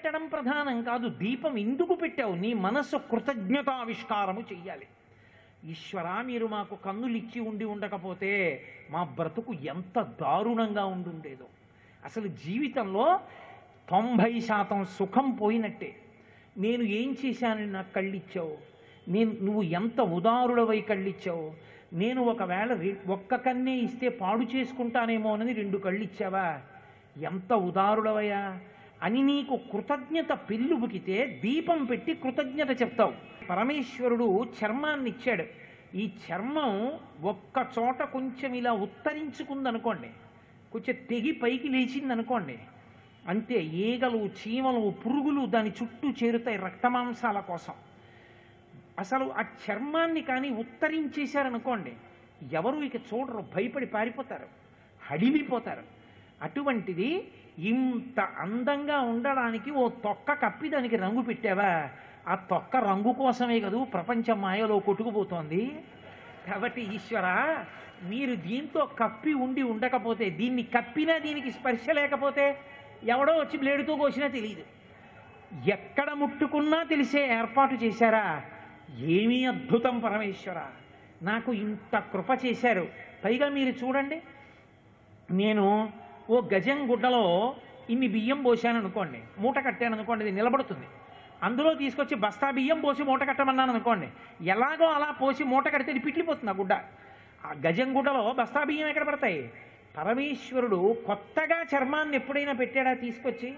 పెట్టడం ప్రధానం కాదు దీపం ఎందుకు పెట్టావు నీ మనస్సు కృతజ్ఞతావిష్కారము చెయ్యాలి ఈశ్వరా మీరు మాకు కన్నులు ఇచ్చి ఉండి ఉండకపోతే మా బ్రతుకు ఎంత దారుణంగా ఉండుండేదో అసలు జీవితంలో తొంభై శాతం సుఖం పోయినట్టే నేను ఏం చేశానని నాకు కళ్ళిచ్చావు నేను నువ్వు ఎంత ఉదారుడవై కళ్ళిచ్చావు నేను ఒకవేళ రె- ఒక్క కన్నే ఇస్తే పాడు చేసుకుంటానేమోనని రెండు కళ్ళు ఇచ్చావా ఎంత ఉదారుడవయ్యా అని నీకు కృతజ్ఞత పెళ్ళుబుకితే దీపం పెట్టి కృతజ్ఞత చెప్తావు పరమేశ్వరుడు చర్మాన్ని ఇచ్చాడు ఈ చర్మం ఒక్క చోట కొంచెం ఇలా ఉత్తరించుకుందనుకోండి కొంచెం తెగి పైకి లేచింది అనుకోండి అంతే ఈగలు చీమలు పురుగులు దాని చుట్టూ చేరుతాయి రక్తమాంసాల కోసం అసలు ఆ చర్మాన్ని కానీ ఉత్తరించేశారనుకోండి ఎవరు ఇక చూడరు భయపడి పారిపోతారు హడిలిపోతారు అటువంటిది ఇంత అందంగా ఉండడానికి ఓ తొక్క కప్పి దానికి రంగు పెట్టావా ఆ తొక్క రంగు కోసమే కదూ ప్రపంచం మాయలో కొట్టుకుపోతోంది కాబట్టి ఈశ్వర మీరు దీంతో కప్పి ఉండి ఉండకపోతే దీన్ని కప్పినా దీనికి స్పర్శ లేకపోతే ఎవడో వచ్చి బ్లేడుతో కోసినా తెలియదు ఎక్కడ ముట్టుకున్నా తెలిసే ఏర్పాటు చేశారా ఏమీ అద్భుతం పరమేశ్వర నాకు ఇంత కృప చేశారు పైగా మీరు చూడండి నేను ఓ గజం గుడ్డలో ఇన్ని బియ్యం పోసాను అనుకోండి మూట కట్టాను అనుకోండి ఇది నిలబడుతుంది అందులో తీసుకొచ్చి బస్తా బియ్యం పోసి మూట కట్టమన్నాను అనుకోండి ఎలాగో అలా పోసి మూట కడితే ఇది పిట్లిపోతుంది ఆ గుడ్డ ఆ గజం గుడ్డలో బస్తా బియ్యం ఎక్కడ పడతాయి పరమేశ్వరుడు కొత్తగా చర్మాన్ని ఎప్పుడైనా పెట్టాడా తీసుకొచ్చి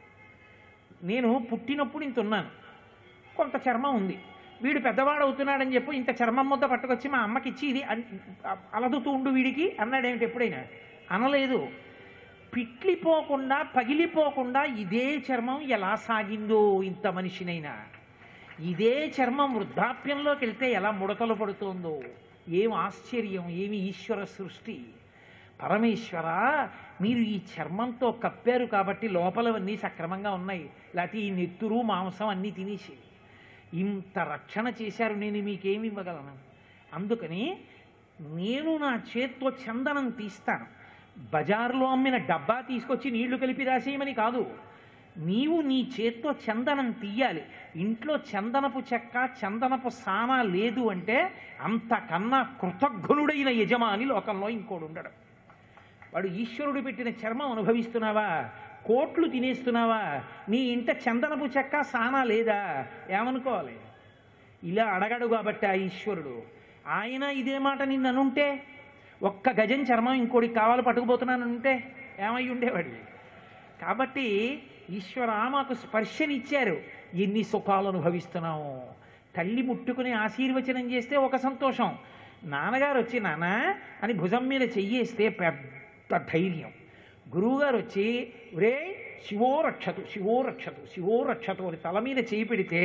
నేను పుట్టినప్పుడు ఇంత ఉన్నాను కొంత చర్మం ఉంది వీడు పెద్దవాడు అవుతున్నాడని చెప్పి ఇంత చర్మం ముద్ద పట్టుకొచ్చి మా అమ్మకి ఇచ్చి ఇది అన్- అలదుతూ ఉండు వీడికి అన్నాడేమిటి ఎప్పుడైనా అనలేదు పిట్లిపోకుండా పగిలిపోకుండా ఇదే చర్మం ఎలా సాగిందో ఇంత మనిషినైనా ఇదే చర్మం వృద్ధాప్యంలోకి వెళ్తే ఎలా ముడతలు పడుతోందో ఏం ఆశ్చర్యం ఏమి ఈశ్వర సృష్టి పరమేశ్వర మీరు ఈ చర్మంతో కప్పారు కాబట్టి లోపలవన్నీ సక్రమంగా ఉన్నాయి లేకపోతే ఈ నెత్తురు మాంసం అన్నీ తినేసి ఇంత రక్షణ చేశారు నేను మీకేమి ఇవ్వగలను అందుకని నేను నా చేత్తో చందనం తీస్తాను బజారులో అమ్మిన డబ్బా తీసుకొచ్చి నీళ్లు కలిపి రాసేయమని కాదు నీవు నీ చేత్తో చందనం తీయాలి ఇంట్లో చందనపు చెక్క చందనపు సానా లేదు అంటే అంతకన్నా కృతజ్ఞుడైన యజమాని లోకంలో ఇంకోడు ఉండడు వాడు ఈశ్వరుడు పెట్టిన చర్మం అనుభవిస్తున్నావా కోట్లు తినేస్తున్నావా నీ ఇంట చందనపు చెక్క సానా లేదా ఏమనుకోవాలి ఇలా అడగడు కాబట్టి ఆ ఈశ్వరుడు ఆయన ఇదే మాట నిన్ను అనుంటే ఒక్క గజం చర్మం ఇంకోటికి కావాలి పట్టుకుపోతున్నాను అంటే ఏమై ఉండేవాడు కాబట్టి ఈశ్వర మాకు స్పర్శనిచ్చారు ఎన్ని సుఖాలు అనుభవిస్తున్నాము తల్లి ముట్టుకుని ఆశీర్వచనం చేస్తే ఒక సంతోషం నాన్నగారు వచ్చి నాన్న అని భుజం మీద చెయ్యేస్తే పెద్ద ధైర్యం గురువుగారు వచ్చి ఒరే శివో రక్షతు శివో రక్షతు శివో రక్షతు అని తల మీద చేయి పెడితే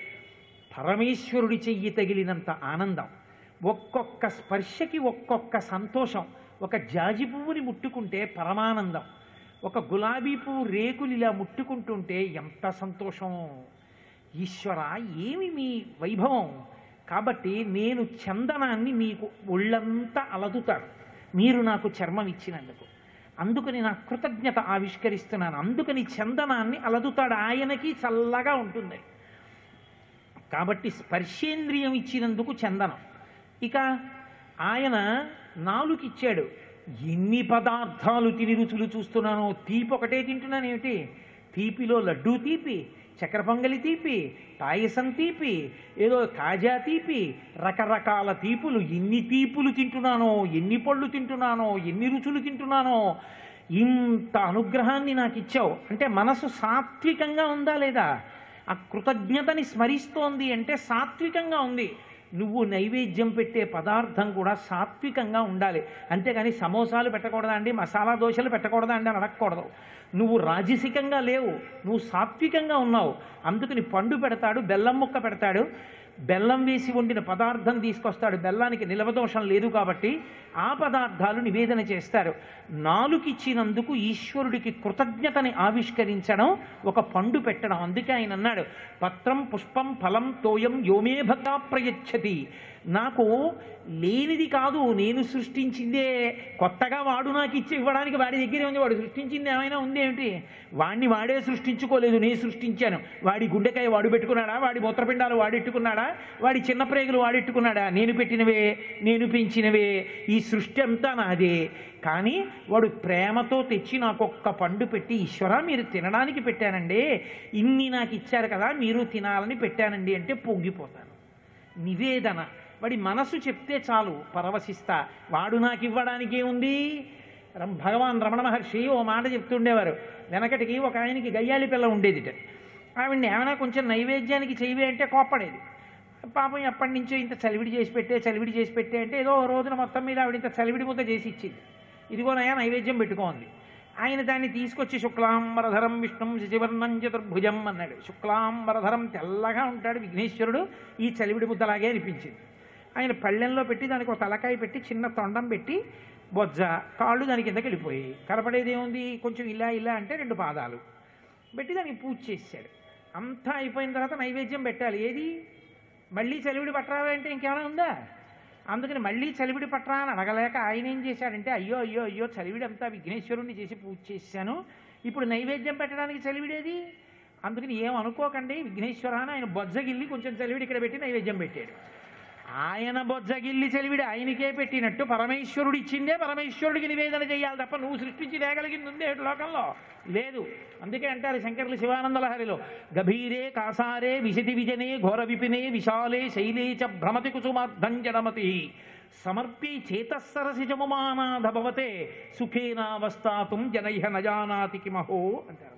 పరమేశ్వరుడి చెయ్యి తగిలినంత ఆనందం ఒక్కొక్క స్పర్శకి ఒక్కొక్క సంతోషం ఒక జాజి పువ్వుని ముట్టుకుంటే పరమానందం ఒక గులాబీ పువ్వు రేకులు ఇలా ముట్టుకుంటుంటే ఎంత సంతోషం ఈశ్వర ఏమి మీ వైభవం కాబట్టి నేను చందనాన్ని మీకు ఒళ్ళంతా అలదుతాను మీరు నాకు చర్మం ఇచ్చినందుకు అందుకని నా కృతజ్ఞత ఆవిష్కరిస్తున్నాను అందుకని చందనాన్ని అలదుతాడు ఆయనకి చల్లగా ఉంటుంది కాబట్టి స్పర్శేంద్రియం ఇచ్చినందుకు చందనం ఇక ఆయన నాలుకిచ్చాడు ఎన్ని పదార్థాలు తిని రుచులు చూస్తున్నానో తీపి ఒకటే తింటున్నాను ఏమిటి తీపిలో లడ్డూ తీపి చక్కెర పొంగలి తీపి పాయసం తీపి ఏదో కాజా తీపి రకరకాల తీపులు ఎన్ని తీపులు తింటున్నానో ఎన్ని పళ్ళు తింటున్నానో ఎన్ని రుచులు తింటున్నానో ఇంత అనుగ్రహాన్ని నాకు ఇచ్చావు అంటే మనసు సాత్వికంగా ఉందా లేదా ఆ కృతజ్ఞతని స్మరిస్తోంది అంటే సాత్వికంగా ఉంది నువ్వు నైవేద్యం పెట్టే పదార్థం కూడా సాత్వికంగా ఉండాలి అంతేగాని సమోసాలు పెట్టకూడదా అండి మసాలా దోశలు పెట్టకూడదా అండి అని అడగకూడదు నువ్వు రాజసికంగా లేవు నువ్వు సాత్వికంగా ఉన్నావు అందుకని పండు పెడతాడు బెల్లం ముక్క పెడతాడు బెల్లం వేసి వండిన పదార్థం తీసుకొస్తాడు బెల్లానికి నిలవదోషం లేదు కాబట్టి ఆ పదార్థాలు నివేదన చేస్తారు నాలుకిచ్చినందుకు ఈశ్వరుడికి కృతజ్ఞతని ఆవిష్కరించడం ఒక పండు పెట్టడం అందుకే ఆయన అన్నాడు పత్రం పుష్పం ఫలం తోయం యోమే భక్తా ప్రయచ్చతి నాకు లేనిది కాదు నేను సృష్టించిందే కొత్తగా వాడు నాకు ఇచ్చి ఇవ్వడానికి వాడి దగ్గరే ఉంది వాడు సృష్టించింది ఏమైనా ఉంది ఏమిటి వాడిని వాడే సృష్టించుకోలేదు నేను సృష్టించాను వాడి గుండెకాయ వాడు పెట్టుకున్నాడా వాడి మూత్రపిండాలు వాడెట్టుకున్నాడా వాడి చిన్న ప్రేగులు వాడెట్టుకున్నాడా నేను పెట్టినవే నేను పెంచినవే ఈ సృష్టి అంతా నాదే కానీ వాడు ప్రేమతో తెచ్చి నాకు ఒక్క పండు పెట్టి ఈశ్వర మీరు తినడానికి పెట్టానండి ఇన్ని నాకు ఇచ్చారు కదా మీరు తినాలని పెట్టానండి అంటే పొంగిపోతాను నివేదన వాడి మనసు చెప్తే చాలు పరవశిస్తా వాడు నాకు ఇవ్వడానికి ఏముంది రం- భగవాన్ రమణ మహర్షి ఓ మాట చెప్తుండేవారు వెనకటికి ఒక ఆయనకి గయ్యాలి పిల్ల ఉండేదిట ఆవిడ్ని ఏమైనా కొంచెం నైవేద్యానికి చేయవే అంటే కోప్పడేది పాపం ఎప్పటి నుంచో ఇంత చలివిడి చేసి పెట్టే చలివిడి చేసి పెట్టే అంటే ఏదో ఓ రోజున మొత్తం మీద ఆవిడ ఇంత చలివిడి ముద్ద చేసి ఇచ్చింది ఇదిగోనయ్యా నైవేద్యం పెట్టుకోండి ఆయన దాన్ని తీసుకొచ్చి శుక్లాంబరధరం విష్ణుం శశివర్ణం చతుర్భుజం అన్నాడు శుక్లాంబరధరం తెల్లగా ఉంటాడు విఘ్నేశ్వరుడు ఈ చలివిడి ముద్దలాగే అనిపించింది ఆయన పళ్ళెంలో పెట్టి దానికి ఒక తలకాయ పెట్టి చిన్న తొండం పెట్టి బొజ్జ కాళ్ళు దాని కిందకి వెళ్ళిపోయి కనపడేది ఏముంది కొంచెం ఇలా ఇలా అంటే రెండు పాదాలు పెట్టి దానికి పూజ చేశాడు అంతా అయిపోయిన తర్వాత నైవేద్యం పెట్టాలి ఏది మళ్ళీ చలివిడి పట్టరావే అంటే ఇంకేమైనా ఉందా అందుకని మళ్ళీ చలివిడి పట్టరా అని అడగలేక ఆయన ఏం చేశాడంటే అయ్యో అయ్యో అయ్యో చలివిడి అంతా విఘ్నేశ్వరుణ్ణి చేసి పూజ చేశాను ఇప్పుడు నైవేద్యం పెట్టడానికి చలివిడేది అందుకని ఏం అనుకోకండి విఘ్నేశ్వర అని ఆయన బొజ్జగిల్లి కొంచెం చలివిడి ఇక్కడ పెట్టి నైవేద్యం పెట్టాడు ఆయన బొజ్జగిల్లి చలివిడి ఆయనకే పెట్టినట్టు పరమేశ్వరుడు ఇచ్చిందే పరమేశ్వరుడికి నివేదన చేయాలి తప్ప నువ్వు సృష్టించి తేగలిగింది ఉంది ఏడు లోకంలో లేదు అందుకే అంటారు శంకర్లు శివానంద లహరిలో గభీరే కాసారే విశతి విజనే ఘోర విపినే విశాలే శైలే చ భ్రమతి కుసుమార్థం జనమతి సమర్పి చేతస్సరసిజముమానాధ భవతే సుఖేనావస్థాతుం జనైహ నజానాతి కిమహో అంటారు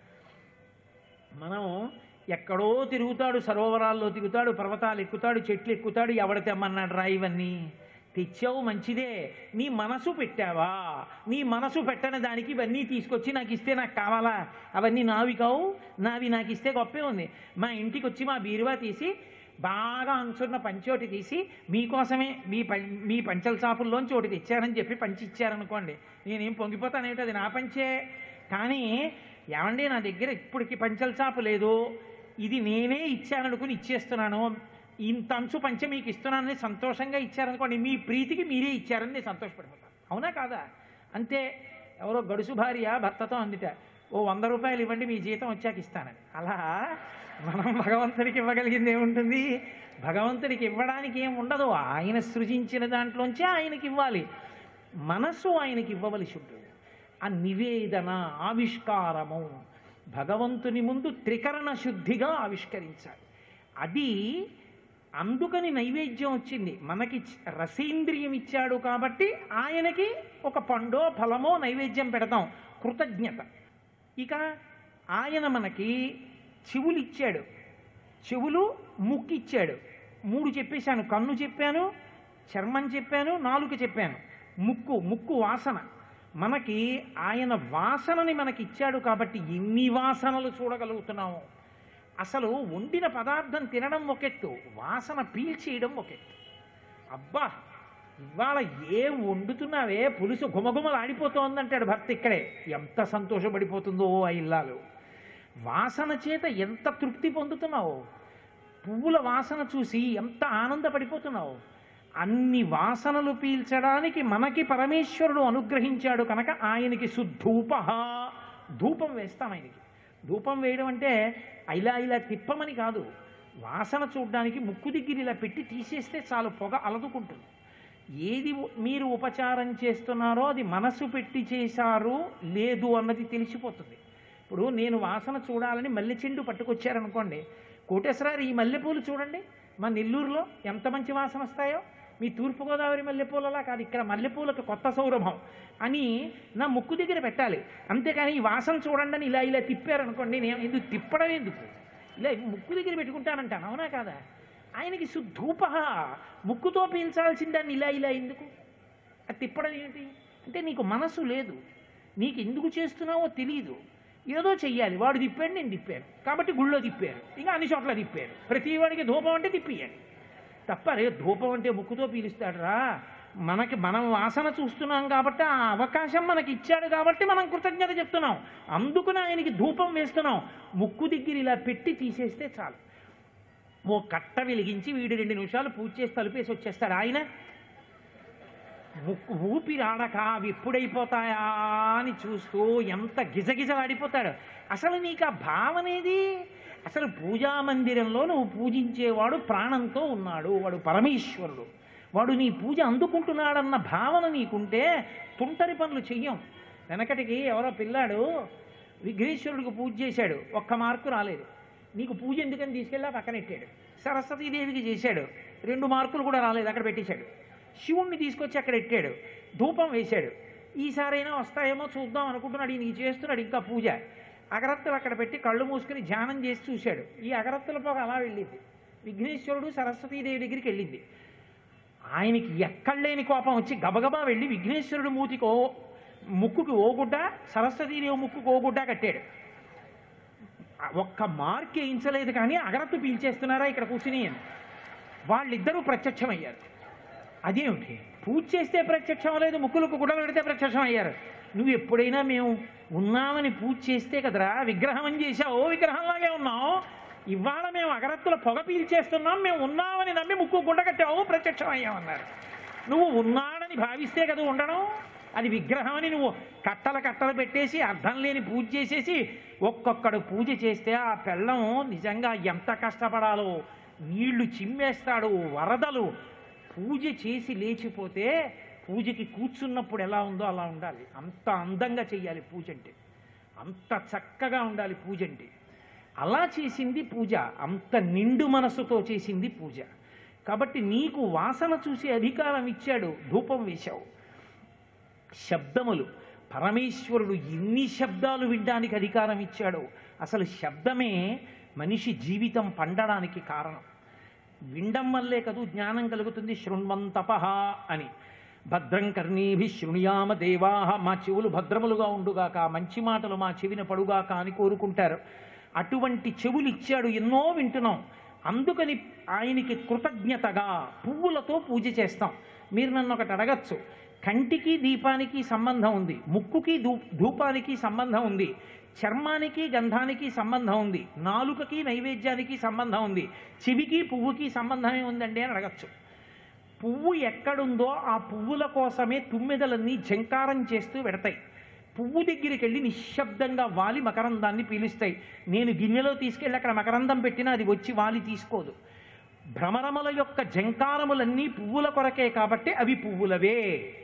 మనం ఎక్కడో తిరుగుతాడు సరోవరాల్లో తిరుగుతాడు పర్వతాలు ఎక్కుతాడు చెట్లు ఎక్కుతాడు ఎవడ తెమ్మన్నాడు రా ఇవన్నీ తెచ్చావు మంచిదే నీ మనసు పెట్టావా నీ మనసు పెట్టని దానికి ఇవన్నీ తీసుకొచ్చి నాకు ఇస్తే నాకు కావాలా అవన్నీ నావి కావు నావి నాకు ఇస్తే గొప్పే ఉంది మా ఇంటికి వచ్చి మా బీరువా తీసి బాగా అంచున్న పంచోటి తీసి మీకోసమే మీ పం మీ పంచల చాపుల్లోంచి ఒకటి తెచ్చారని చెప్పి పంచి ఇచ్చారనుకోండి నేనేం పొంగిపోతానేమిటి అది నా పంచే కానీ ఏమండి నా దగ్గర ఇప్పటికి పంచల చాపు లేదు ఇది నేనే ఇచ్చాననుకుని ఇచ్చేస్తున్నాను ఇంత అంచు పంచ మీకు ఇస్తున్నానని సంతోషంగా ఇచ్చారనుకోండి మీ ప్రీతికి మీరే ఇచ్చారని నేను సంతోషపడిపోతాను అవునా కాదా అంతే ఎవరో గడుసు భార్య భర్తతో అందిట ఓ వంద రూపాయలు ఇవ్వండి మీ జీతం వచ్చాక ఇస్తానని అలా మనం భగవంతుడికి ఇవ్వగలిగింది ఏముంటుంది భగవంతుడికి ఇవ్వడానికి ఏం ఉండదు ఆయన సృజించిన దాంట్లోంచి ఆయనకి ఇవ్వాలి మనస్సు ఆయనకి ఇవ్వవలసి ఉంటుంది ఆ నివేదన ఆవిష్కారము భగవంతుని ముందు త్రికరణ శుద్ధిగా ఆవిష్కరించాలి అది అందుకని నైవేద్యం వచ్చింది మనకి చ- రసేంద్రియం ఇచ్చాడు కాబట్టి ఆయనకి ఒక పండో ఫలమో నైవేద్యం పెడతాం కృతజ్ఞత ఇక ఆయన మనకి చెవులు ఇచ్చాడు చెవులు ముక్కు ఇచ్చాడు మూడు చెప్పేశాను కన్ను చెప్పాను చర్మం చెప్పాను నాలుక చెప్పాను ముక్కు ముక్కు వాసన మనకి ఆయన వాసనని మనకి ఇచ్చాడు కాబట్టి ఎన్ని వాసనలు చూడగలుగుతున్నాము అసలు వండిన పదార్థం తినడం ఒకెత్తు వాసన పీల్చేయడం ఒకెత్తు అబ్బా ఇవాళ ఏం వండుతున్నావే పులుసు గుమగుమలాడిపోతోందంటాడు భర్త ఇక్కడే ఎంత సంతోషపడిపోతుందో ఆ ఇల్లాలు వాసన చేత ఎంత తృప్తి పొందుతున్నావు పువ్వుల వాసన చూసి ఎంత ఆనందపడిపోతున్నావు అన్ని వాసనలు పీల్చడానికి మనకి పరమేశ్వరుడు అనుగ్రహించాడు కనుక ఆయనకి సుధూప ధూపం వేస్తాం ఆయనకి ధూపం వేయడం అంటే ఇలా ఇలా తిప్పమని కాదు వాసన చూడడానికి ముక్కు దగ్గర ఇలా పెట్టి తీసేస్తే చాలు పొగ అలదుకుంటుంది ఏది ఉ- మీరు ఉపచారం చేస్తున్నారో అది మనసు పెట్టి చేశారు లేదు అన్నది తెలిసిపోతుంది ఇప్పుడు నేను వాసన చూడాలని మల్లె చెండు పట్టుకొచ్చారనుకోండి కోటేశ్వరారు ఈ మల్లెపూలు చూడండి మా నెల్లూరులో ఎంత మంచి వాసన వస్తాయో మీ తూర్పుగోదావరి మల్లెపూలలా కాదు ఇక్కడ మల్లెపూలకు కొత్త సౌరభం అని నా ముక్కు దగ్గర పెట్టాలి అంతేకాని ఈ వాసన చూడండి అని ఇలా ఇలా తిప్పారనుకోండి నేను ఎందుకు తిప్పడం ఎందుకు ఇలా ముక్కు దగ్గర పెట్టుకుంటానంటాను అవునా కాదా ఆయనకి శుద్ధూప ముక్కుతో పీల్చాల్సిన దాన్ని ఇలా ఇలా ఎందుకు అది తిప్పడం ఏంటి అంటే నీకు మనసు లేదు నీకు ఎందుకు చేస్తున్నావో తెలియదు ఏదో చెయ్యాలి వాడు తిప్పాడు నేను తిప్పాను కాబట్టి గుళ్ళో తిప్పారు ఇంకా అన్ని చోట్ల తిప్పారు ప్రతి వాడికి ధూపం అంటే తిప్పియండి తప్ప రే ధూపం అంటే ముక్కుతో పీలుస్తాడురా మనకి మనం వాసన చూస్తున్నాం కాబట్టి ఆ అవకాశం మనకి ఇచ్చాడు కాబట్టి మనం కృతజ్ఞత చెప్తున్నాం అందుకని ఆయనకి ధూపం వేస్తున్నాం ముక్కు దగ్గర ఇలా పెట్టి తీసేస్తే చాలు ఓ కట్ట వెలిగించి వీడు రెండు నిమిషాలు పూజ చేసి తలుపేసి వచ్చేస్తాడు ఆయన ఊ- ఊపిరాడక అవి ఎప్పుడైపోతాయా అని చూస్తూ ఎంత గిజగిజలాడిపోతాడు అసలు నీకు ఆ భావనేది అసలు పూజా మందిరంలో నువ్వు పూజించేవాడు ప్రాణంతో ఉన్నాడు వాడు పరమేశ్వరుడు వాడు నీ పూజ అందుకుంటున్నాడన్న భావన నీకుంటే తుంటరి పనులు చెయ్యం వెనకటికి ఎవరో పిల్లాడు విఘ్నేశ్వరుడికి పూజ చేశాడు ఒక్క మార్కు రాలేదు నీకు పూజ ఎందుకని తీసుకెళ్ళి ఆ పక్కన పెట్టాడు సరస్వతీదేవికి చేశాడు రెండు మార్కులు కూడా రాలేదు అక్కడ పెట్టేశాడు శివుణ్ణి తీసుకొచ్చి అక్కడ పెట్టాడు ధూపం వేశాడు ఈసారైనా వస్తాయేమో చూద్దాం అనుకుంటున్నాడు ఈయన చేస్తున్నాడు ఇంకా పూజ అగరత్తులు అక్కడ పెట్టి కళ్ళు మూసుకుని ధ్యానం చేసి చూశాడు ఈ అగరత్తుల పొగ అలా వెళ్ళింది విఘ్నేశ్వరుడు సరస్వతీదేవి దగ్గరికి వెళ్ళింది ఆయనకి ఎక్కడలేని కోపం వచ్చి గబగబా వెళ్ళి విఘ్నేశ్వరుడు మూతికి ఓ ముక్కుకి ఓ గుడ్డ సరస్వతీదేవి ముక్కుకి ఓ గుడ్డ కట్టాడు ఆ ఒక్క మార్క్ వేయించలేదు కానీ అగరత్తు పీల్చేస్తున్నారా ఇక్కడ కూర్చుని అని వాళ్ళిద్దరూ ప్రత్యక్షమయ్యారు అదేమిటి పూజ చేస్తే ప్రత్యక్షం లేదు ముక్కులకు గుడ్డలు పెడితే ప్రత్యక్షం అయ్యారు నువ్వు ఎప్పుడైనా మేము ఉన్నామని పూజ చేస్తే కదరా విగ్రహం అని చేసావు విగ్రహంలాగే ఉన్నావు ఇవాళ మేము అగరత్తుల పొగ పీల్చేస్తున్నాం మేము ఉన్నామని నమ్మి ముక్కు గుడ్డ కట్టావు ప్రత్యక్షం అయ్యామన్నారు నువ్వు ఉన్నాడని భావిస్తే కదా ఉండడం అది విగ్రహం అని నువ్వు కట్టల కట్టలు పెట్టేసి అర్థం లేని పూజ చేసేసి ఒక్కొక్కడు పూజ చేస్తే ఆ పెళ్ళం నిజంగా ఎంత కష్టపడాలో నీళ్లు చిమ్మేస్తాడు వరదలు పూజ చేసి లేచిపోతే పూజకి కూర్చున్నప్పుడు ఎలా ఉందో అలా ఉండాలి అంత అందంగా చెయ్యాలి పూజ అంటే అంత చక్కగా ఉండాలి పూజ అంటే అలా చేసింది పూజ అంత నిండు మనసుతో చేసింది పూజ కాబట్టి నీకు వాసన చూసి అధికారం ఇచ్చాడు ధూపం వేశావు శబ్దములు పరమేశ్వరుడు ఎన్ని శబ్దాలు వినడానికి అధికారం ఇచ్చాడో అసలు శబ్దమే మనిషి జీవితం పండడానికి కారణం వినడం వల్లే కదూ జ్ఞానం కలుగుతుంది శృణ్వంతప అని భద్రం కర్ణీభి శృణుయామ దేవాహ మా చెవులు భద్రములుగా ఉండుగాక మంచి మాటలు మా చెవిన పడుగాక అని కోరుకుంటారు అటువంటి చెవులు ఇచ్చాడు ఎన్నో వింటున్నాం అందుకని ఆయనకి కృతజ్ఞతగా పువ్వులతో పూజ చేస్తాం మీరు నన్ను ఒకటి అడగచ్చు కంటికి దీపానికి సంబంధం ఉంది ముక్కుకి ధూ ధూపానికి సంబంధం ఉంది చర్మానికి గంధానికి సంబంధం ఉంది నాలుకకి నైవేద్యానికి సంబంధం ఉంది చెవికి పువ్వుకి సంబంధమే ఉందండి అని అడగచ్చు పువ్వు ఎక్కడుందో ఆ పువ్వుల కోసమే తుమ్మెదలన్నీ జంకారం చేస్తూ పెడతాయి పువ్వు దగ్గరికి వెళ్ళి నిశ్శబ్దంగా వాలి మకరందాన్ని పీలుస్తాయి నేను గిన్నెలో తీసుకెళ్ళి అక్కడ మకరందం పెట్టినా అది వచ్చి వాలి తీసుకోదు భ్రమరముల యొక్క జంకారములన్నీ పువ్వుల కొరకే కాబట్టి అవి పువ్వులవే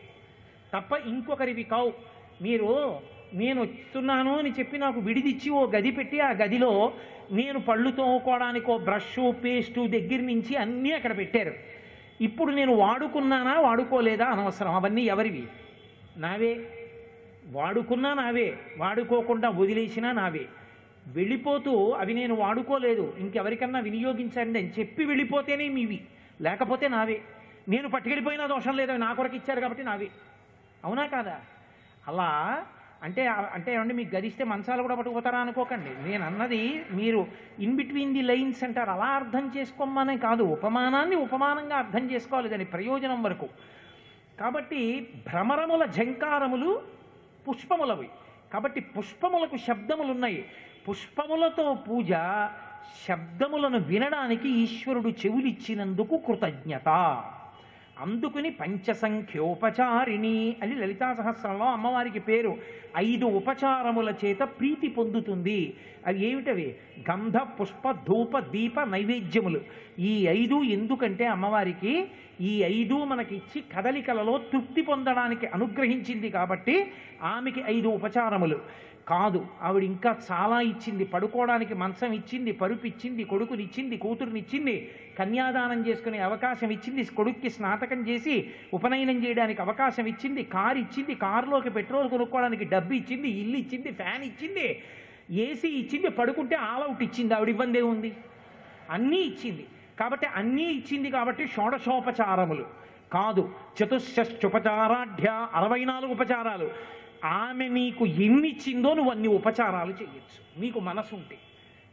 తప్ప ఇంకొకరివి కావు మీరు నేను వస్తున్నాను అని చెప్పి నాకు విడిదిచ్చి ఓ గది పెట్టి ఆ గదిలో నేను పళ్ళు తోముకోవడానికి ఓ బ్రష్ పేస్టు దగ్గర నుంచి అన్నీ అక్కడ పెట్టారు ఇప్పుడు నేను వాడుకున్నానా వాడుకోలేదా అనవసరం అవన్నీ ఎవరివి నావే వాడుకున్నా నావే వాడుకోకుండా వదిలేసినా నావే వెళ్ళిపోతూ అవి నేను వాడుకోలేదు ఇంకెవరికన్నా వినియోగించండి అని చెప్పి వెళ్ళిపోతేనే మీవి లేకపోతే నావే నేను పట్టుకెళ్ళిపోయినా దోషం లేదు అవి నా కొరకు ఇచ్చారు కాబట్టి నావే అవునా కాదా అలా అంటే అంటే ఏమండి మీకు గదిస్తే మంచాలు కూడా పట్టుకుపోతారా అనుకోకండి నేను అన్నది మీరు ఇన్ బిట్వీన్ ది లైన్స్ అంటారు అలా అర్థం చేసుకోమని కాదు ఉపమానాన్ని ఉపమానంగా అర్థం చేసుకోవాలి దాని ప్రయోజనం వరకు కాబట్టి భ్రమరముల జంకారములు పుష్పములవి కాబట్టి పుష్పములకు శబ్దములు ఉన్నాయి పుష్పములతో పూజ శబ్దములను వినడానికి ఈశ్వరుడు చెవులిచ్చినందుకు కృతజ్ఞత అందుకుని పంచసంఖ్యోపచారిణి అని లలితా సహస్రంలో అమ్మవారికి పేరు ఐదు ఉపచారముల చేత ప్రీతి పొందుతుంది అవి ఏమిటవి గంధ పుష్ప ధూప దీప నైవేద్యములు ఈ ఐదు ఎందుకంటే అమ్మవారికి ఈ ఐదు మనకి ఇచ్చి కదలికలలో తృప్తి పొందడానికి అనుగ్రహించింది కాబట్టి ఆమెకి ఐదు ఉపచారములు కాదు ఆవిడ ఇంకా చాలా ఇచ్చింది పడుకోవడానికి మంచం ఇచ్చింది పరుపు ఇచ్చింది కొడుకునిచ్చింది కూతురునిచ్చింది కన్యాదానం చేసుకునే అవకాశం ఇచ్చింది కొడుక్కి స్నాతకం చేసి ఉపనయనం చేయడానికి అవకాశం ఇచ్చింది కారు ఇచ్చింది కారులోకి పెట్రోల్ కొనుక్కోవడానికి డబ్బు ఇచ్చింది ఇల్లు ఇచ్చింది ఫ్యాన్ ఇచ్చింది ఏసీ ఇచ్చింది పడుకుంటే ఆల్అవుట్ ఇచ్చింది ఆవిడ ఇబ్బంది ఉంది అన్నీ ఇచ్చింది కాబట్టి అన్నీ ఇచ్చింది కాబట్టి షోడశోపచారములు కాదు చతుశ్చోపచారాఢ్య అరవై నాలుగు ఉపచారాలు ఆమె నీకు ఎన్ని ఇచ్చిందో నువ్వు అన్ని ఉపచారాలు చేయొచ్చు నీకు మనసు ఉంటే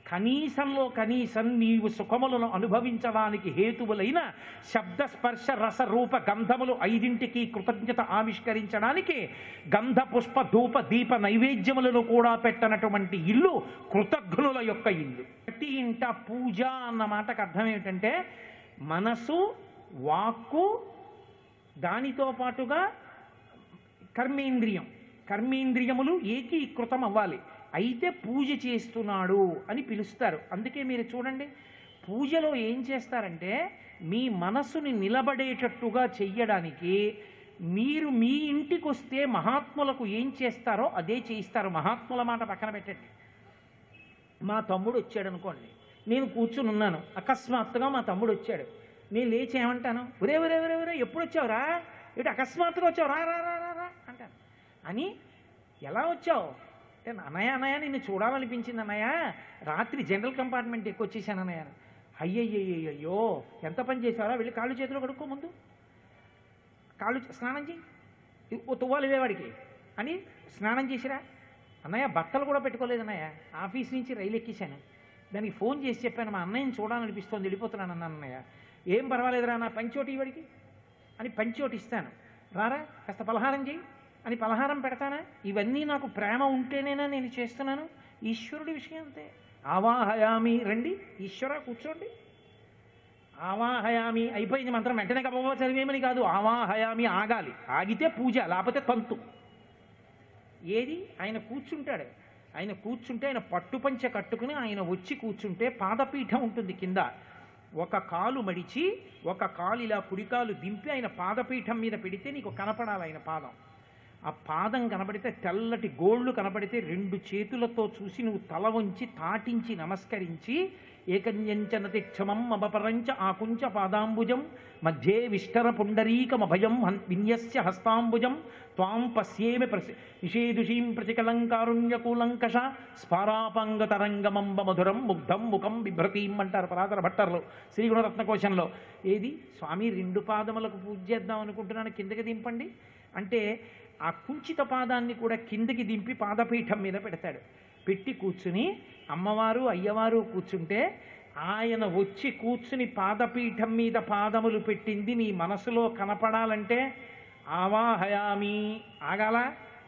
కనీసంలో కనీసం నీవు సుఖములను అనుభవించడానికి హేతువులైన శబ్ద స్పర్శ రస రూప గంధములు ఐదింటికి కృతజ్ఞత ఆవిష్కరించడానికి గంధ పుష్ప ధూప దీప నైవేద్యములను కూడా పెట్టనటువంటి ఇల్లు కృతజ్ఞుల యొక్క ఇల్లు ప్రతి ఇంట పూజ అన్న మాటకు అర్థం ఏమిటంటే మనసు వాక్కు దానితో పాటుగా కర్మేంద్రియం కర్మేంద్రియములు ఏకీకృతం అవ్వాలి అయితే పూజ చేస్తున్నాడు అని పిలుస్తారు అందుకే మీరు చూడండి పూజలో ఏం చేస్తారంటే మీ మనసుని నిలబడేటట్టుగా చెయ్యడానికి మీరు మీ ఇంటికి వస్తే మహాత్ములకు ఏం చేస్తారో అదే చేయిస్తారు మహాత్ముల మాట పక్కన పెట్టండి మా తమ్ముడు వచ్చాడు అనుకోండి నేను కూర్చుని ఉన్నాను అకస్మాత్తుగా మా తమ్ముడు వచ్చాడు నేను లేచి ఏమంటాను ఒరే ఒరే ఒరే ఒరే ఎప్పుడు వచ్చావురా ఇటు అకస్మాత్తుగా వచ్చావు రా రా రా రా రా అంటాను అని ఎలా వచ్చావు అంటే అన్నయ్య అన్నయ్య నిన్ను చూడాలనిపించింది అన్నయ్య రాత్రి జనరల్ కంపార్ట్మెంట్ ఎక్కువ వచ్చేసాను అన్నయ్య అయ్యయ్యయ్యో ఎంత పని చేశారా వెళ్ళి కాళ్ళు చేతులు కడుక్కో ముందు కాళ్ళు స్నానం చేయి ఓ తువ్వాలి ఇవేవాడికి అని స్నానం చేసిరా అన్నయ్య బట్టలు కూడా పెట్టుకోలేదు అన్నయ్య ఆఫీస్ నుంచి రైలు ఎక్కేశాను దానికి ఫోన్ చేసి చెప్పాను మా అన్నయ్యని చూడాలనిపిస్తోంది వెళ్ళిపోతున్నాను అన్నాను అన్నయ్య ఏం పర్వాలేదురా నా పంచోటి ఇవాడికి అని పంచోటి ఇస్తాను రారా కాస్త పలహారం చేయి అని పలహారం పెడతానా ఇవన్నీ నాకు ప్రేమ ఉంటేనేనా నేను చేస్తున్నాను ఈశ్వరుడి విషయం అంతే ఆవాహయామి రండి ఈశ్వర కూర్చోండి ఆవాహయామి అయిపోయింది మంత్రం వెంటనే గబగబా చదివేమని కాదు ఆవాహయామి ఆగాలి ఆగితే పూజ లేకపోతే తంతు ఏది ఆయన కూర్చుంటాడు ఆయన కూర్చుంటే ఆయన పట్టుపంచ కట్టుకుని ఆయన వచ్చి కూర్చుంటే పాదపీఠం ఉంటుంది కింద ఒక కాలు మడిచి ఒక కాలు ఇలా కుడికాలు దింపి ఆయన పాదపీఠం మీద పెడితే నీకు కనపడాలి ఆయన పాదం ఆ పాదం కనబడితే తెల్లటి గోళ్ళు కనబడితే రెండు చేతులతో చూసి నువ్వు తల వంచి తాటించి నమస్కరించి ఏకంజంచనతి క్షమం అపపరంచ ఆకుంచ పాదాంబుజం మధ్యే విష్టర పుండరీకమభయం హన్ విన్యస్య హస్తాంబుజం త్వాం పశ్యేమి ప్రసి నిషేదుషీం ప్రతికలంకారుణ్యకూలంకష స్ఫారాపాంగతరంగమంబ మధురం ముగ్ధం ముఖం బిభ్రతీం అంటారు పరాతర భట్టర్లు శ్రీగుణరత్నకోశంలో ఏది స్వామి రెండు పాదములకు పూజ చేద్దాం అనుకుంటున్నాను కిందకి దింపండి అంటే ఆ కుంచిత పాదాన్ని కూడా కిందకి దింపి పాదపీఠం మీద పెడతాడు పెట్టి కూర్చుని అమ్మవారు అయ్యవారు కూర్చుంటే ఆయన వచ్చి కూర్చుని పాదపీఠం మీద పాదములు పెట్టింది నీ మనసులో కనపడాలంటే ఆవాహయామి ఆగాల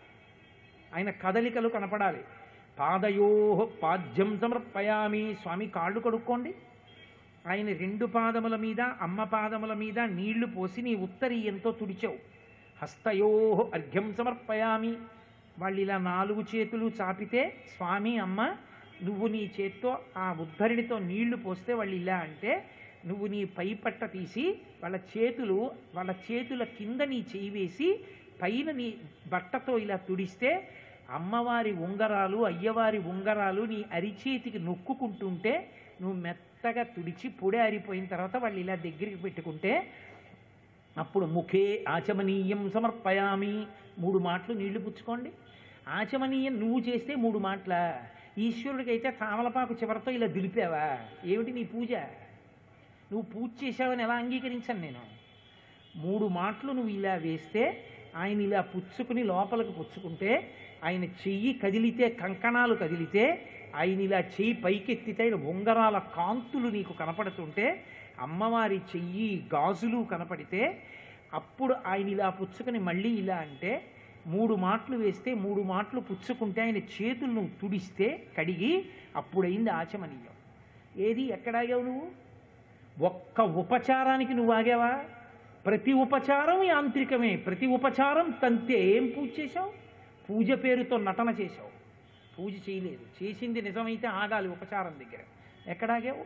ఆయన కదలికలు కనపడాలి పాదయో పాద్యం సమర్పయామి స్వామి కాళ్ళు కడుక్కోండి ఆయన రెండు పాదముల మీద అమ్మ పాదముల మీద నీళ్లు పోసి నీ ఉత్తరీయంతో తుడిచావు హస్తయో అర్ఘ్యం సమర్పయామి వాళ్ళు ఇలా నాలుగు చేతులు చాపితే స్వామి అమ్మ నువ్వు నీ చేత్తో ఆ ఉద్ధరిణితో నీళ్లు పోస్తే వాళ్ళు ఇలా అంటే నువ్వు నీ పై పట్ట తీసి వాళ్ళ చేతులు వాళ్ళ చేతుల కింద నీ చేయి వేసి పైన నీ బట్టతో ఇలా తుడిస్తే అమ్మవారి ఉంగరాలు అయ్యవారి ఉంగరాలు నీ అరిచేతికి నొక్కుకుంటుంటే నువ్వు మెత్తగా తుడిచి పొడి ఆరిపోయిన తర్వాత వాళ్ళు ఇలా దగ్గరికి పెట్టుకుంటే అప్పుడు ముఖే ఆచమనీయం సమర్పయామి మూడు మాటలు నీళ్లు పుచ్చుకోండి ఆచమనీయం నువ్వు చేస్తే మూడు మాటల ఈశ్వరుడికి అయితే తామలపాకు చివరితో ఇలా దులిపావా ఏమిటి నీ పూజ నువ్వు పూజ చేశావని ఎలా అంగీకరించాను నేను మూడు మాటలు నువ్వు ఇలా వేస్తే ఆయన ఇలా పుచ్చుకుని లోపలికి పుచ్చుకుంటే ఆయన చెయ్యి కదిలితే కంకణాలు కదిలితే ఆయన ఇలా చెయ్యి పైకెత్తితే ఆయన ఉంగరాల కాంతులు నీకు కనపడుతుంటే అమ్మవారి చెయ్యి గాజులు కనపడితే అప్పుడు ఆయన ఇలా పుచ్చుకొని మళ్ళీ ఇలా అంటే మూడు మాటలు వేస్తే మూడు మాటలు పుచ్చుకుంటే ఆయన చేతులను తుడిస్తే కడిగి అప్పుడైంది ఆచమనీయం ఏది ఎక్కడాగావు నువ్వు ఒక్క ఉపచారానికి నువ్వు ఆగావా ప్రతి ఉపచారం యాంత్రికమే ప్రతి ఉపచారం తంతే ఏం పూజ చేశావు పూజ పేరుతో నటన చేశావు పూజ చేయలేదు చేసింది నిజమైతే ఆగాలి ఉపచారం దగ్గర ఎక్కడాగావు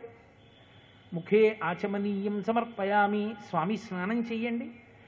ముఖే ఆచమనీయం సమర్పయామి స్వామి స్నానం చెయ్యండి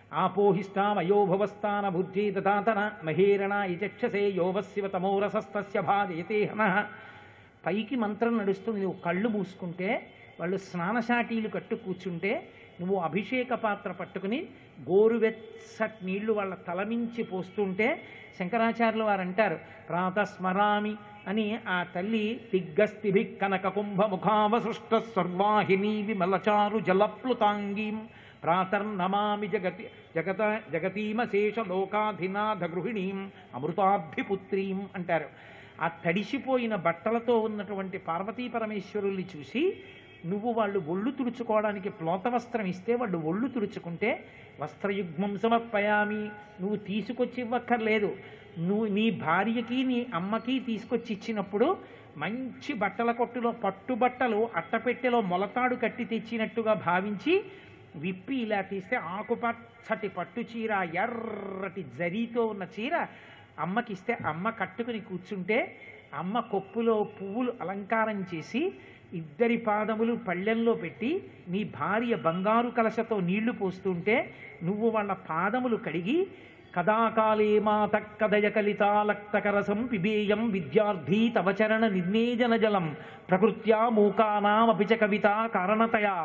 ఆపోహిష్టామయోభవస్థాన బుద్ధి దతాతన మహేరణ యచక్షసే యోవశివ తమోరసస్తస్య భాజయతే హనః పైకి మంత్రం నడుస్తుంది నువ్వు కళ్ళు మూసుకుంటే వాళ్ళు స్నానశాటీలు కట్టు కూర్చుంటే నువ్వు అభిషేక పాత్ర పట్టుకుని గోరువెచ్చటి నీళ్లు వాళ్ళ తలమించి పోస్తుంటే శంకరాచార్యులు వారు అంటారు ప్రాతస్మరామి అని ఆ తల్లి దిగ్గస్థిభి కనక కుంభ ముఖావసృష్ట సర్వాహిని విమలచారు జలప్లుతాంగీం ప్రాతర్నమామి జగతి జగత జగతీమశేష లోకాధినాథ గృహిణీం అమృతాభిపుత్రీం అంటారు ఆ తడిసిపోయిన బట్టలతో ఉన్నటువంటి పార్వతీ పరమేశ్వరుల్ని చూసి నువ్వు వాళ్ళు ఒళ్ళు తుడుచుకోవడానికి ప్లోత వస్త్రం ఇస్తే వాళ్ళు ఒళ్ళు తుడుచుకుంటే వస్త్రయుగ్మం సమర్పయామి నువ్వు తీసుకొచ్చి ఇవ్వక్కర్లేదు నువ్వు నీ భార్యకి నీ అమ్మకి తీసుకొచ్చి ఇచ్చినప్పుడు మంచి బట్టల కొట్టులో పట్టుబట్టలు అట్టపెట్టెలో మొలతాడు కట్టి తెచ్చినట్టుగా భావించి విప్పి ఇలా తీస్తే ఆకుపచ్చటి పట్టు చీర ఎర్రటి జరీతో ఉన్న చీర అమ్మకిస్తే అమ్మ కట్టుకుని కూర్చుంటే అమ్మ కొప్పులో పువ్వులు అలంకారం చేసి ఇద్దరి పాదములు పళ్ళెంలో పెట్టి నీ భార్య బంగారు కలశతో నీళ్లు పోస్తుంటే నువ్వు వాళ్ళ పాదములు కడిగి కదాకాలే మాత కదయ కలితాలక్తకరసం పిబేయం విద్యార్థి తవచరణ నిర్నేజన జలం ప్రకృత్యా మూకానామపి చ కవిత కారణతయా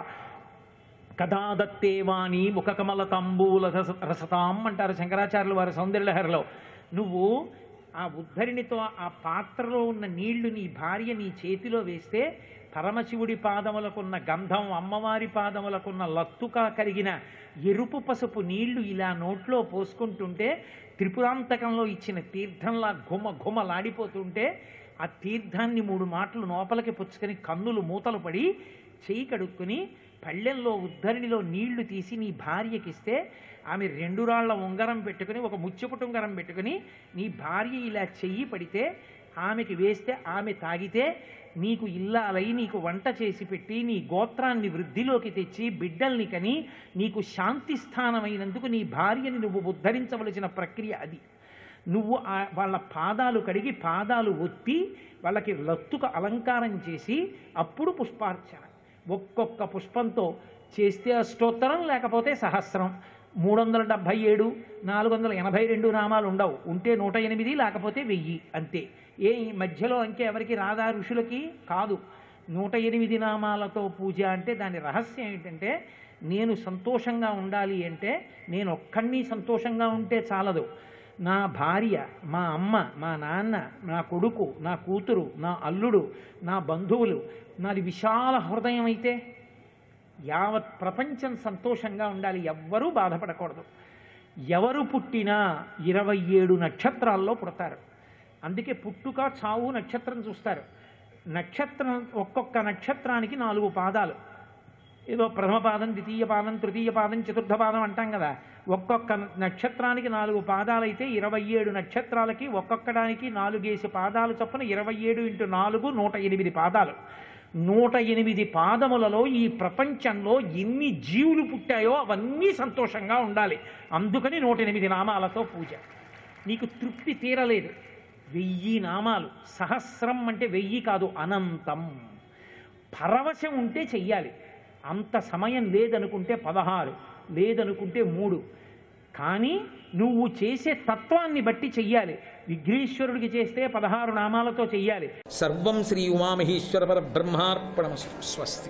కదా దత్తే వాణి ముఖకమల తంబూల రస- రసతాం అంటారు శంకరాచార్యులు వారి సౌందర్యలహరిలో నువ్వు ఆ ఉద్ధరిణితో ఆ పాత్రలో ఉన్న నీళ్లు నీ భార్య నీ చేతిలో వేస్తే పరమశివుడి పాదములకున్న గంధం అమ్మవారి పాదములకున్న లత్తుగా కలిగిన ఎరుపు పసుపు నీళ్లు ఇలా నోట్లో పోసుకుంటుంటే త్రిపురాంతకంలో ఇచ్చిన తీర్థంలా ఘుమ ఘుమలాడిపోతుంటే ఆ తీర్థాన్ని మూడు మాటలు లోపలికి పుచ్చుకొని కన్నులు మూతలు పడి చేయి కడుక్కుని పళ్ళెంలో ఉద్ధరిణిలో నీళ్లు తీసి నీ భార్యకిస్తే ఆమె రెండు రాళ్ల ఉంగరం పెట్టుకుని ఒక ముచ్చుపుటు ఉంగరం పెట్టుకుని నీ భార్య ఇలా చెయ్యి పడితే ఆమెకి వేస్తే ఆమె తాగితే నీకు ఇల్లాలై నీకు వంట చేసి పెట్టి నీ గోత్రాన్ని వృద్ధిలోకి తెచ్చి బిడ్డల్ని కని నీకు శాంతి స్థానమైనందుకు నీ భార్యని నువ్వు ఉద్ధరించవలసిన ప్రక్రియ అది నువ్వు ఆ వాళ్ళ పాదాలు కడిగి పాదాలు ఒత్తి వాళ్ళకి లత్తుక అలంకారం చేసి అప్పుడు పుష్పార్చన ఒక్కొక్క పుష్పంతో చేస్తే అష్టోత్తరం లేకపోతే సహస్రం మూడు వందల డెబ్భై ఏడు నాలుగు వందల ఎనభై రెండు నామాలు ఉండవు ఉంటే నూట ఎనిమిది లేకపోతే వెయ్యి అంతే ఏ ఈ మధ్యలో అంకె ఎవరికి రాదా ఋషులకి కాదు నూట ఎనిమిది నామాలతో పూజ అంటే దాని రహస్యం ఏంటంటే నేను సంతోషంగా ఉండాలి అంటే నేను ఒక్కడిని సంతోషంగా ఉంటే చాలదు నా భార్య మా అమ్మ మా నాన్న నా కొడుకు నా కూతురు నా అల్లుడు నా బంధువులు నాది విశాల హృదయం అయితే యావత్ ప్రపంచం సంతోషంగా ఉండాలి ఎవ్వరూ బాధపడకూడదు ఎవరు పుట్టినా ఇరవై ఏడు నక్షత్రాల్లో పుడతారు అందుకే పుట్టుక చావు నక్షత్రం చూస్తారు నక్షత్రం ఒక్కొక్క నక్షత్రానికి నాలుగు పాదాలు ఏదో ప్రథమ పాదం ద్వితీయ పాదం తృతీయ పాదం చతుర్థ పాదం అంటాం కదా ఒక్కొక్క నక్షత్రానికి నాలుగు పాదాలైతే ఇరవై ఏడు నక్షత్రాలకి ఒక్కొక్కడానికి నాలుగేసి పాదాలు చొప్పున ఇరవై ఏడు ఇంటూ నాలుగు నూట ఎనిమిది పాదాలు నూట ఎనిమిది పాదములలో ఈ ప్రపంచంలో ఎన్ని జీవులు పుట్టాయో అవన్నీ సంతోషంగా ఉండాలి అందుకని నూట ఎనిమిది నామాలతో పూజ నీకు తృప్తి తీరలేదు వెయ్యి నామాలు సహస్రం అంటే వెయ్యి కాదు అనంతం పరవశం ఉంటే చెయ్యాలి అంత సమయం లేదనుకుంటే పదహారు లేదనుకుంటే మూడు కానీ నువ్వు చేసే తత్వాన్ని బట్టి చెయ్యాలి విఘ్నేశ్వరుడికి చేస్తే పదహారు నామాలతో చెయ్యాలి సర్వం శ్రీ ఉమామహేశ్వర పరబ్రహ్మార్పణమస్తు స్వస్తి